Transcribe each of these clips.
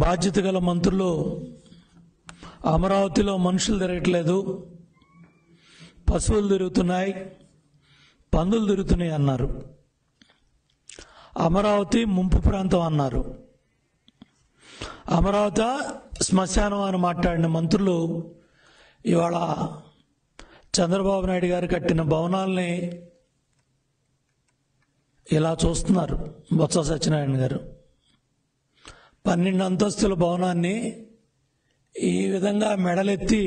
బాధ్యత గల మంత్రులు అమరావతిలో మనుషులు తిరగట్లేదు పశువులు తిరుగుతున్నాయి పందులు తిరుగుతున్నాయి అన్నారు అమరావతి ముంపు ప్రాంతం అన్నారు అమరావతి శ్మశానం అని మాట్లాడిన మంత్రులు ఇవాళ చంద్రబాబు నాయుడు గారు కట్టిన భవనాల్ని ఇలా చూస్తున్నారు బొత్స సత్యనారాయణ గారు పన్నెండు అంతస్తుల భవనాన్ని ఈ విధంగా మెడలెత్తి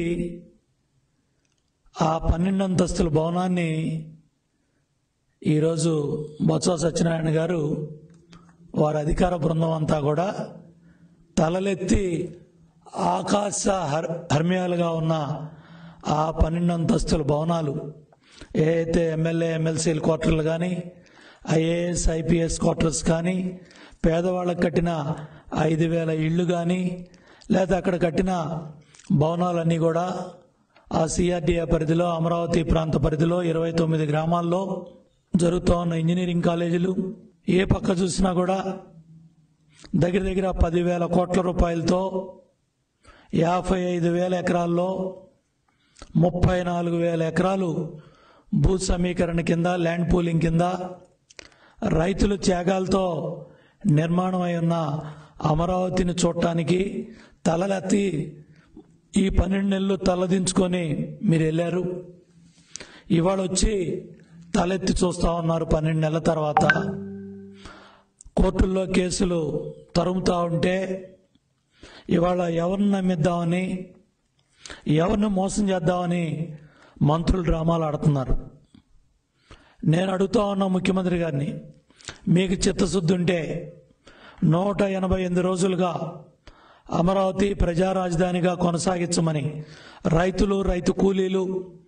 ఆ పన్నెండు అంతస్తుల భవనాన్ని ఈరోజు బొత్స సత్యనారాయణ గారు వారి అధికార బృందం అంతా కూడా తలలెత్తి ఆకాశ హర్ హర్మ్యాలుగా ఉన్న ఆ పన్నెండు అంతస్తుల భవనాలు ఏ అయితే ఎమ్మెల్యే ఎమ్మెల్సీల క్వార్టర్లు కానీ ఐఏఎస్ ఐపీఎస్ క్వార్టర్స్ కానీ పేదవాళ్ళకు కట్టిన ఐదు వేల ఇళ్ళు కానీ లేదా అక్కడ కట్టిన భవనాలన్నీ కూడా ఆ సిఆర్డిఏ పరిధిలో అమరావతి ప్రాంత పరిధిలో ఇరవై తొమ్మిది గ్రామాల్లో జరుగుతూ ఉన్న ఇంజనీరింగ్ కాలేజీలు ఏ పక్క చూసినా కూడా దగ్గర దగ్గర పదివేల కోట్ల రూపాయలతో యాభై ఐదు వేల ఎకరాల్లో ముప్పై నాలుగు వేల ఎకరాలు భూ సమీకరణ కింద ల్యాండ్ పూలింగ్ కింద రైతుల త్యాగాలతో నిర్మాణమై ఉన్న అమరావతిని చూడటానికి తలలెత్తి ఈ పన్నెండు నెలలు తలదించుకొని మీరు వెళ్ళారు ఇవాళ వచ్చి తలెత్తి చూస్తా ఉన్నారు పన్నెండు నెలల తర్వాత కోర్టుల్లో కేసులు తరుముతా ఉంటే ఇవాళ ఎవరిని నమ్మిద్దామని ఎవరిని మోసం చేద్దామని మంత్రులు డ్రామాలు ఆడుతున్నారు నేను అడుగుతా ఉన్నా ముఖ్యమంత్రి గారిని మీకు చిత్తశుద్ధి ఉంటే నూట ఎనభై ఎనిమిది రోజులుగా అమరావతి ప్రజా రాజధానిగా కొనసాగించమని రైతులు రైతు కూలీలు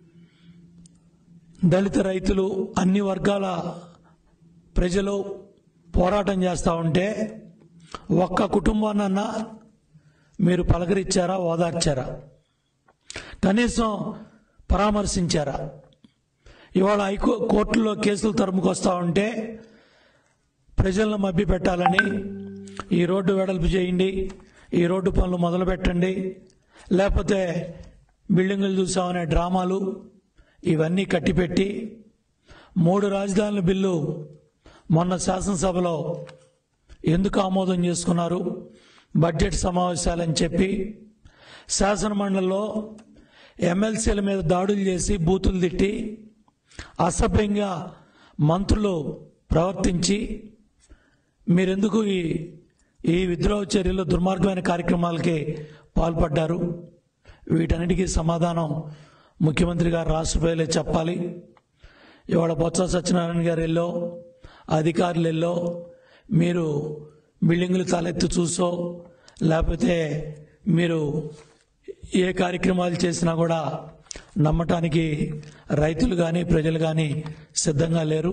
దళిత రైతులు అన్ని వర్గాల ప్రజలు పోరాటం చేస్తూ ఉంటే ఒక్క కుటుంబాన్నన్నా మీరు పలకరించారా ఓదార్చారా కనీసం పరామర్శించారా ఇవాళ హైకో కోర్టులో కేసులు తరుముకొస్తా ఉంటే ప్రజలను మభ్య పెట్టాలని ఈ రోడ్డు వెడల్పు చేయండి ఈ రోడ్డు పనులు మొదలు పెట్టండి లేకపోతే బిల్డింగులు చూసామనే డ్రామాలు ఇవన్నీ కట్టిపెట్టి మూడు రాజధానుల బిల్లు మొన్న శాసనసభలో ఎందుకు ఆమోదం చేసుకున్నారు బడ్జెట్ సమావేశాలని చెప్పి శాసనమండలిలో ఎమ్మెల్సీల మీద దాడులు చేసి బూతులు తిట్టి అసభ్యంగా మంత్రులు ప్రవర్తించి మీరెందుకు ఈ ఈ విద్రోహ చర్యలు దుర్మార్గమైన కార్యక్రమాలకి పాల్పడ్డారు వీటన్నిటికీ సమాధానం ముఖ్యమంత్రి గారు రాష్ట్రపతిలే చెప్పాలి ఇవాళ బొత్స సత్యనారాయణ గారు ఎల్లో అధికారులు ఎల్లో మీరు బిల్డింగులు తలెత్తి చూసో లేకపోతే మీరు ఏ కార్యక్రమాలు చేసినా కూడా నమ్మటానికి రైతులు కానీ ప్రజలు కానీ సిద్ధంగా లేరు